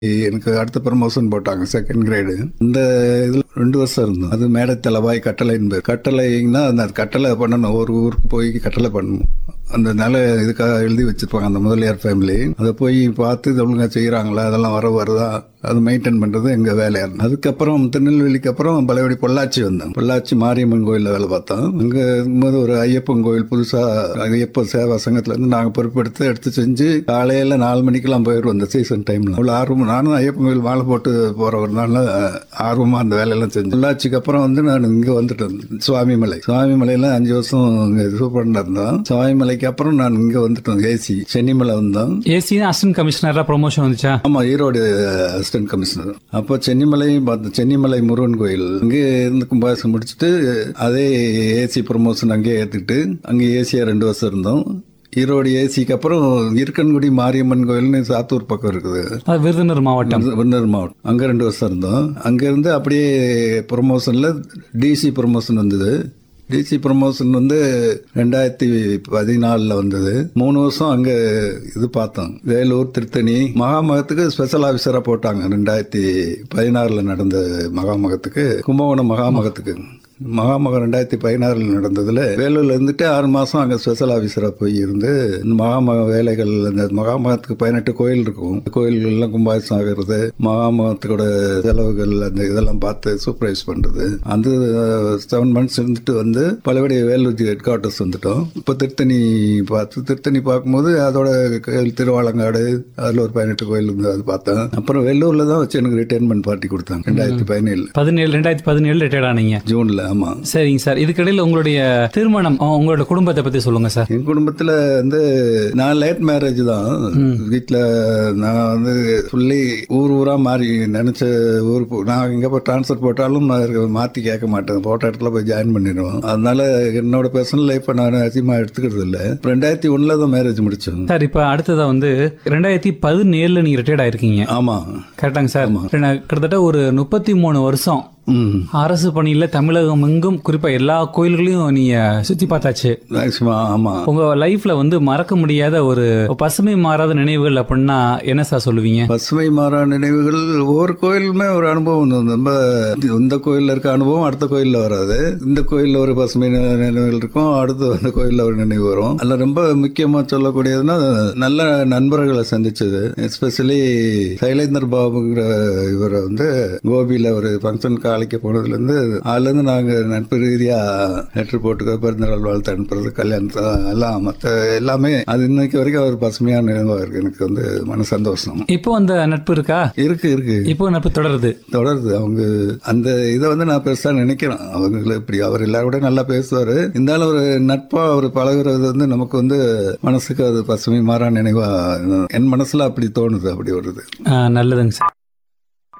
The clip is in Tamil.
எனக்கு அடுத்த ப்ரமோஷன் போட்டாங்க செகண்ட் கிரேடு இந்த இதில் ரெண்டு வருஷம் இருந்தோம் அது மேடை தலவாய் கட்டளை என்பது கட்டளைன்னா அந்த கட்டளை பண்ணணும் ஒரு ஊருக்கு போய் கட்டளை பண்ணணும் அந்த நில இதுக்காக எழுதி வச்சிருப்பாங்க அந்த முதலியார் ஃபேமிலி அதை போய் பார்த்து இது ஒழுங்கா செய்கிறாங்களா அதெல்லாம் வர வருதா அது மெயின்டைன் பண்ணுறது எங்கள் வேலையாக இருந்தது அதுக்கப்புறம் திருநெல்வேலிக்கு அப்புறம் பழையபடி பொள்ளாச்சி வந்தோம் பொள்ளாச்சி மாரியம்மன் கோயிலில் வேலை பார்த்தோம் அங்கே இருக்கும்போது ஒரு ஐயப்பன் கோயில் புதுசாக ஐயப்ப சேவா சங்கத்துலேருந்து நாங்கள் பொறுப்பெடுத்து எடுத்து செஞ்சு காலையில் நாலு மணிக்கெல்லாம் போயிடுவோம் அந்த சீசன் டைமில் அவ்வளோ ஆர்வம் நானும் ஐயப்பன் கோயில் மாலை போட்டு போகிறவர்னால ஆர்வமாக அந்த வேலையெல்லாம் செஞ்சேன் பொள்ளாச்சிக்கு அப்புறம் வந்து நான் இங்கே வந்துட்டேன் சுவாமிமலை சுவாமிமலையில் அஞ்சு வருஷம் இங்கே சூப்பரண்டாக இருந்தோம் சுவாமிமலைக்கு அப்புறம் நான் இங்கே வந்துட்டோம் ஏசி சென்னிமலை வந்தோம் ஏசி அசிஸ்டன்ட் கமிஷனரா ப்ரொமோஷன் வந்துச்சா ஆமா ஈரோடு அசிஸ்டன்ட் கமிஷனர் அப்போ சென்னிமலையும் பார்த்தோம் சென்னிமலை முருகன் கோயில் அங்கே இருந்து கும்பாசம் முடிச்சுட்டு அதே ஏசி ப்ரொமோஷன் அங்கேயே ஏற்றுக்கிட்டு அங்கே ஏசியா ரெண்டு வருஷம் இருந்தோம் ஈரோடு ஏசிக்கு அப்புறம் இருக்கன்குடி மாரியம்மன் கோயில்னு சாத்தூர் பக்கம் இருக்குது அது விருதுநகர் மாவட்டம் விருந்தர் மாவட்டம் அங்கே ரெண்டு வருஷம் இருந்தோம் அங்கேருந்து அப்படியே ப்ரொமோஷனில் டிசி ப்ரொமோஷன் வந்தது டிசி ப்ரொமோஷன் வந்து ரெண்டாயிரத்தி பதினாலில் வந்தது மூணு வருஷம் அங்கே இது பார்த்தோம் வேலூர் திருத்தணி மகாமகத்துக்கு ஸ்பெஷல் ஆஃபீஸராக போட்டாங்க ரெண்டாயிரத்தி பதினாறில் நடந்த மகாமகத்துக்கு கும்பகோணம் மகாமகத்துக்கு மகாமகம் ரெண்டாயிரத்தி பதினாறில் நடந்ததுல வேலூர்ல இருந்துட்டு ஆறு மாசம் அங்க ஸ்பெஷல் ஆபீசரா போய் இருந்து இந்த மகாமக வேலைகள் அந்த மகாமகத்துக்கு பதினெட்டு கோயில் இருக்கும் கோயில்கள் எல்லாம் கும்பாபிஷம் ஆகிறது மகாமகத்தோட செலவுகள் அந்த இதெல்லாம் பார்த்து சூப்பர்வைஸ் பண்றது அந்த செவன் மந்த்ஸ் இருந்துட்டு வந்து பலபடி வேலூர் ஹெட் குவார்ட்டர்ஸ் வந்துட்டோம் இப்போ திருத்தணி பார்த்து திருத்தணி பார்க்கும்போது அதோட கோயில் திருவாலங்காடு அதுல ஒரு பதினெட்டு கோயில் இருந்து அது பார்த்தேன் அப்புறம் வெள்ளூர்ல தான் வச்சு எனக்கு ரிட்டைர்மெண்ட் பார்ட்டி கொடுத்தாங்க ரெண்டாயிரத்தி பதினேழு பதினேழு ரெண்டாயிரத்தி பதினேழு ரிட்டையர்ட் ஆனீங்க ஜூன்ல ஆமா சரிங்க சார் இதுக்கிடையில் உங்களுடைய திருமணம் அஹ், உங்களோட குடும்பத்தை பத்தி சொல்லுங்க சார் என் குடும்பத்துல வந்து நான் லேட் மேரேஜ் தான் வீட்ல நான் வந்து ஃபுல்லி ஊர் ஊரா மாறி நினைச்ச ஊர் போ- நான் எங்க போய் ட்ரான்ஸ்ஃபர் போட்டாலும் நான் இருக்க- மாத்தி கேட்க மாட்டேன் போட்ட இடத்துல போய் ஜாயின் பண்ணிடுவோம் அதனால என்னோட பர்சனல் லைஃப்பை நான் அதிகமா எடுத்துக்கிறது இல்ல ரெண்டாயிரத்தி ஒண்ணுல தான் மேரேஜ் முடிச்சோம் சார் இப்ப அடுத்ததா வந்து ரெண்டாயிரத்தி பதினேழுல நீங்க ரிட்டையர்ட் ஆயிருக்கீங்க ஆமா கரெக்டாங்க சார் ரெண்டா- கிட்டத்தட்ட ஒரு முப்பத்தி மூணு வருஷம் ம் அரசு பணியில தமிழகம் எங்கும் குறிப்பா எல்லா கோயில்களையும் நீங்க சுத்தி பார்த்தாச்சு மேக்சிமம் ஆமா உங்க லைஃப்ல வந்து மறக்க முடியாத ஒரு பசுமை மாறாத நினைவுகள் அப்படின்னா என்ன சார் சொல்லுவீங்க பசுமை மாறா நினைவுகள் ஒவ்வொரு கோயிலுமே ஒரு அனுபவம் உண்டு. நம்ம இந்த கோயில்ல இருக்க அனுபவம் அடுத்த கோயில்ல வராது இந்த கோயில்ல ஒரு பசுமை நி- நினைவுகள் இருக்கும் அடுத்து அந்த கோயில்ல ஒரு நினைவு வரும் அதுல ரொம்ப முக்கியமா சொல்லக்கூடியதுன்னா நல்ல நண்பர்களை சந்திச்சது எஸ்பெஷலி சைலேந்தர் பாபுங்கிற இவரை வந்து கோபியில ஒரு ஃபங்க்ஷனுக்கு அழைக்க போனதுல இருந்து அதுல இருந்து நாங்க நட்பு ரீதியா லெட்டர் போட்டுக்க பிறந்தநாள் வாழ்த்து அனுப்புறது கல்யாணத்தை எல்லாம் மத்த எல்லாமே அது இன்னைக்கு வரைக்கும் ஒரு பசுமையான நினைவா இருக்கு எனக்கு வந்து மன சந்தோஷம் இப்போ அந்த நட்பு இருக்கா இருக்கு இருக்கு இப்போ நட்பு தொடருது தொடருது அவங்க அந்த இதை வந்து நான் பெருசா நினைக்கிறேன் அவங்க இப்படி அவர் எல்லாரும் கூட நல்லா பேசுவாரு இருந்தாலும் ஒரு நட்பா அவர் பழகுறது வந்து நமக்கு வந்து மனசுக்கு அது பசுமை மாறா நினைவா என் மனசுல அப்படி தோணுது அப்படி வருது ஆஹ் நல்லதுங்க சார்